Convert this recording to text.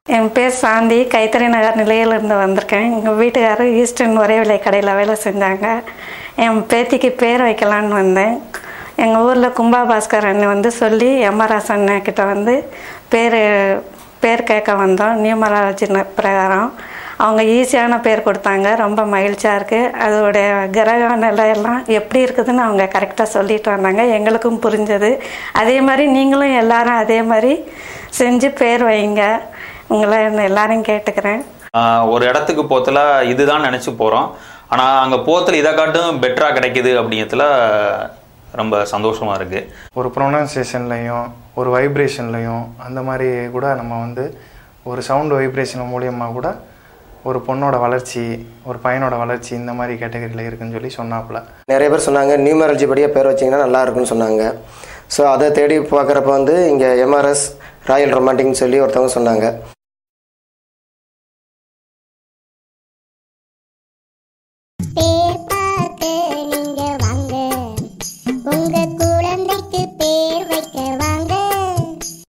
என் பேர் சாந்தி கைத்தறி நகர் நிலையிலிருந்து வந்திருக்கேன் எங்கள் வீட்டுக்காரர் ஈஸ்டர்ன் ஒரே விலை கடையில் வேலை செஞ்சாங்க என் பேத்திக்கு பேர் வைக்கலான்னு வந்தேன் எங்கள் ஊரில் கும்பாபாஸ்கர் அண்ணன் வந்து சொல்லி எம்ஆர்எஸ் அண்ணன் கிட்ட வந்து பேர் பேர் கேட்க வந்தோம் நியூமராலஜி பிரகாரம் அவங்க ஈஸியான பேர் கொடுத்தாங்க ரொம்ப மகிழ்ச்சியாக இருக்குது அதோடைய கிரக நிலையெல்லாம் எப்படி இருக்குதுன்னு அவங்க கரெக்டாக சொல்லிட்டு வந்தாங்க எங்களுக்கும் புரிஞ்சது அதே மாதிரி நீங்களும் எல்லாரும் அதே மாதிரி செஞ்சு பேர் வைங்க உங்களை எல்லாரையும் கேட்டுக்கிறேன் ஆஹ் ஒரு இடத்துக்கு போத்துல இதுதான் நினைச்சு போறோம் ஆனா அங்க போத்துல இதை காட்டும் பெட்டரா கிடைக்குது அப்படிங்கிறதுல ரொம்ப சந்தோஷமா இருக்கு ஒரு ப்ரொனன்சியேஷன்லையும் ஒரு வைப்ரேஷன்லையும் அந்த மாதிரி கூட நம்ம வந்து ஒரு சவுண்ட் வைப்ரேஷன் மூலியமாக கூட ஒரு பொண்ணோட வளர்ச்சி ஒரு பையனோட வளர்ச்சி இந்த மாதிரி கேட்டகரியில் இருக்குன்னு சொல்லி சொன்னாப்புல நிறைய பேர் சொன்னாங்க நியூமராலஜி படியாக பேர் வச்சிங்கன்னா நல்லா இருக்கும்னு சொன்னாங்க ஸோ அதை தேடி பார்க்குறப்ப வந்து இங்கே எம்ஆர்எஸ் ராயல் ரொமான்டிக்னு சொல்லி ஒருத்தவங்க சொன்னாங்க பேர்